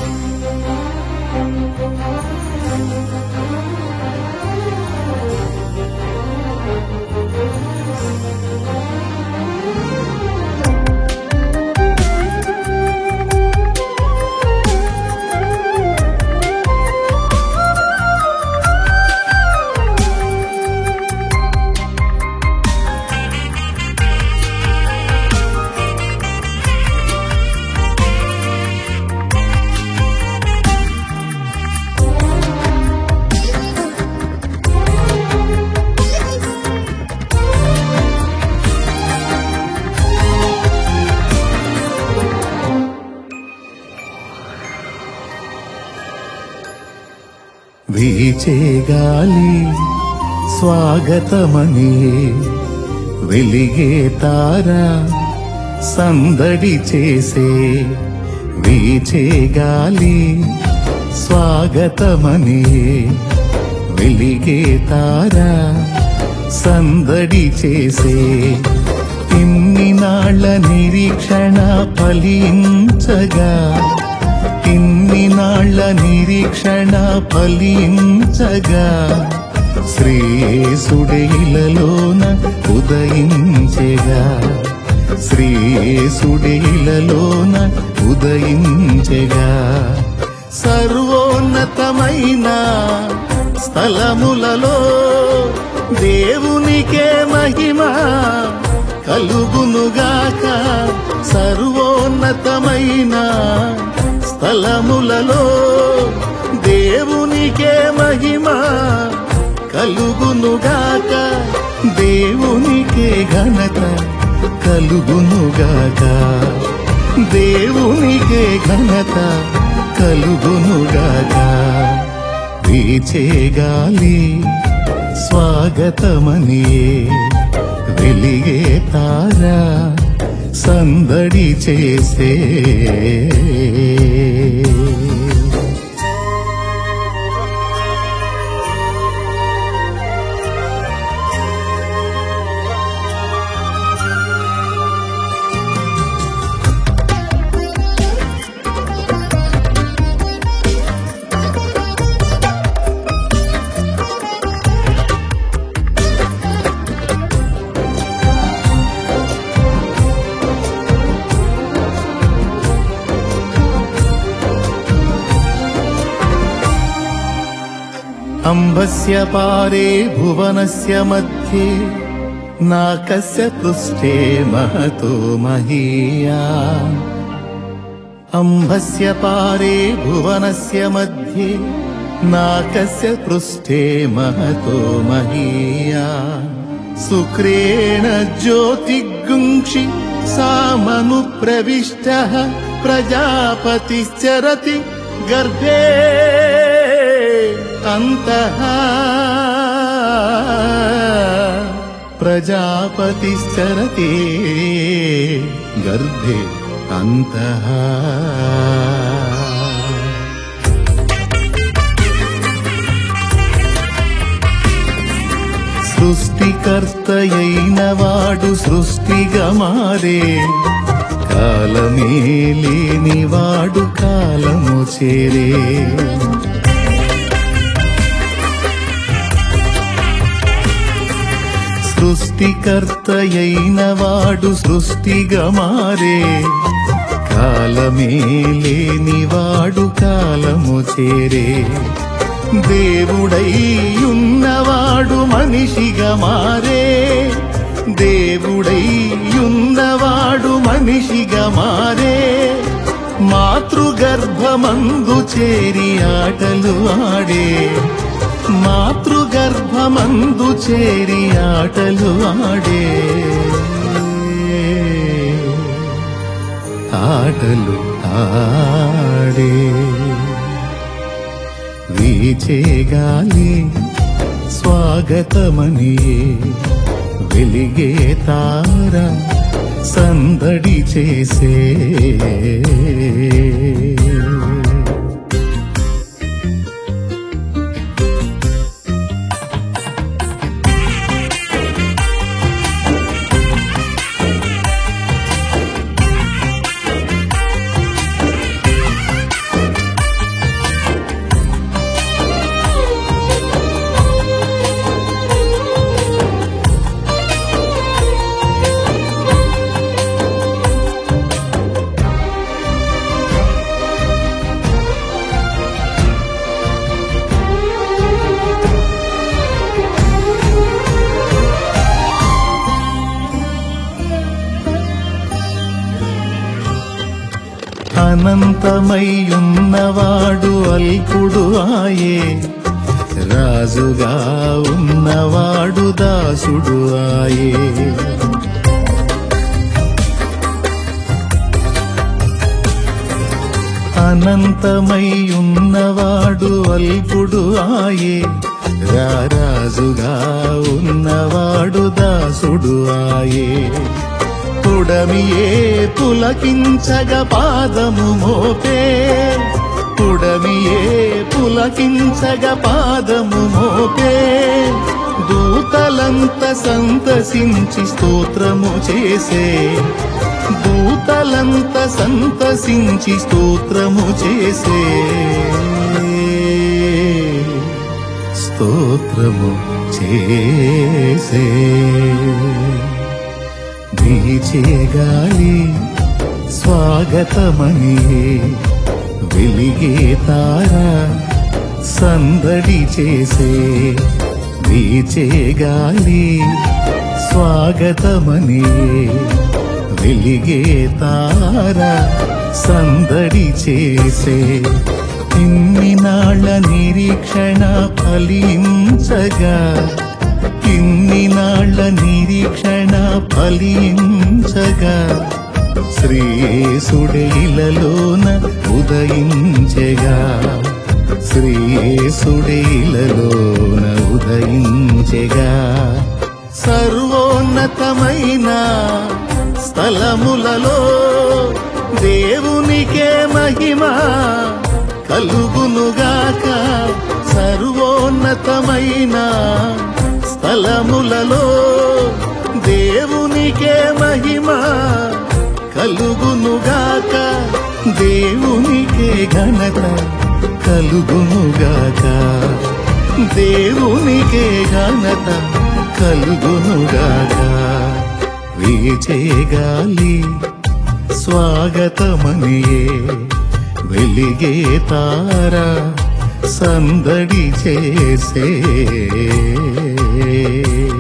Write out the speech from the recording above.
వీచే గాలి స్వాగతమని వెలిగే తార సందడి చేసే వీచే గాలి స్వాగతమని వెలిగే తార సందడి చేసే ఇన్ని నాళ్ళ నిరీక్షణ ఫలించగా ఇన్ని నాళ్ళ నిరీక్షణ ఫలించగా శ్రీసుడేలలోన ఉదయించెగా శ్రీసుడేలలోన ఉదయించెగా సర్వోన్నతమైన స్థలములలో దేవునికే మహిమ కలుగునుగాక సర్వోన్నతమైన స్థలములలో దేవునికే మహిమ కలుగునుగాక దేవునికే ఘనత కలుగునుగాక దేవునికే ఘనత కలుగునుగాక వీచే గాలి స్వాగతమనియే వెలిగే తారా సందడి చేసే अम्बस्य पारे भुवनस्य मध्ये नाकस्य पृष्ठे महतो महीया अम्भस्य पारे भुवनस्य मध्ये नाकस्य पृष्ठे महतो महीया शुक्रेण ज्योतिगुंक्षि सामनुप्रविष्टः प्रजापतिश्चरति गर्भे अन्तः प्रजापतिश्चरति गर्भे अन्तः సృష్టికర్తయైన వాడు సృష్టిగా మారే కాలమే లేని వాడు కాలము చేరే సృష్టికర్తయైన వాడు సృష్టిగా మారే కాలమే లేని వాడు కాలము చేరే దేవుడై ఉన్నవాడు మనిషిగా మారే దేవుడై ఉన్నవాడు మనిషిగా మారే మాతృగర్భమందు చేరి ఆటలు ఆడే మాతృగర్భమందు చేరి ఆటలు ఆడే ఆటలు ఆడే వీచే గాలి స్వాగతమని వెలిగే తార సందడి చేసే అనంతమై ఉన్నవాడు అల్పుడు ఆయే రాజుగా ఉన్నవాడు దాసుడు ఆయే అనంతమై ఉన్నవాడు అల్పుడు ఆయే రారాజుగా ఉన్నవాడు దాసుడు ఆయే పుడమియే పులకించగ పాదము మోపే పుడమియే పులకించగ పాదము మోపే దూతలంత సంతసించి స్తోత్రము చేసే దూతలంత సంతసించి స్తోత్రము చేసే స్తోత్రము చేసే వీచే గాలి స్వాగతమని వెలిగే తార సందడి చేసే వీచే గాలి స్వాగతమని వెలిగే తార సందడి చేసే ఇన్ని నాళ్ళ నిరీక్షణ ఫలించగా ఇన్ని నాళ్ళ నిరీక్షణ ఫలించగా శ్రీసుడైలలోన ఉదయించగా శ్రీసుడైలలోన ఉదయించగా సర్వోన్నతమైన స్థలములలో దేవునికే మహిమ కలుగునుగాక సర్వోన్నతమైన స్థలములలో దేవునికే మహిమ కలుగునుగాక దేవునికే ఘనత కలుగునుగాక దేవునికే ఘనత కలుగునుగాక వీచే గాలి స్వాగతమనియే వెలిగే తార సందడి చేసే